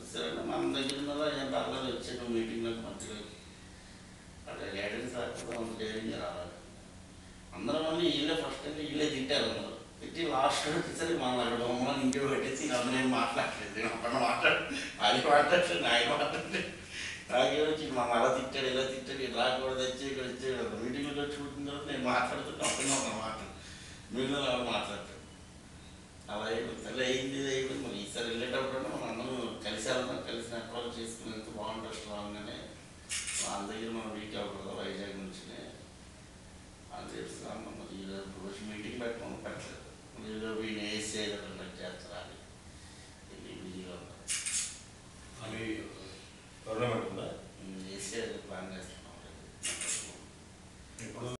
సరే మన దగ్గర ఉన్న ఏం పర్లేదు వచ్చాను మీటింగ్లోకి మంచిగా అక్కడ గైడెన్స్ రాకపోతే అంత ధైర్యంగా రావాలి అందరం మళ్ళీ వీళ్ళే ఫస్ట్ అంటే వీళ్ళే తిట్టారు అందరూ తిట్టి లాస్ట్ వచ్చేసరికి మనం అక్కడ బొమ్మలను ఇంటికి పెట్టేసి అందరూ ఏం మాట్లాడలేదు నేను అక్కడ మాట్లాడు అది మాట్లాడలేదు ఆయన మాట్లాడలేదు నాకే వచ్చి మనం అలా తిట్టాడు ఇలా తిట్టాడు ఇలా రాకూడదు వచ్చి ఇక్కడ వచ్చి మీటింగ్లో వచ్చి కూర్చున్న తర్వాత నేను మాట్లాడుతున్నా అక్కడనే ఉన్నా మాట్లాడు మిగిలిన వాళ్ళు మాట్లాడుతారు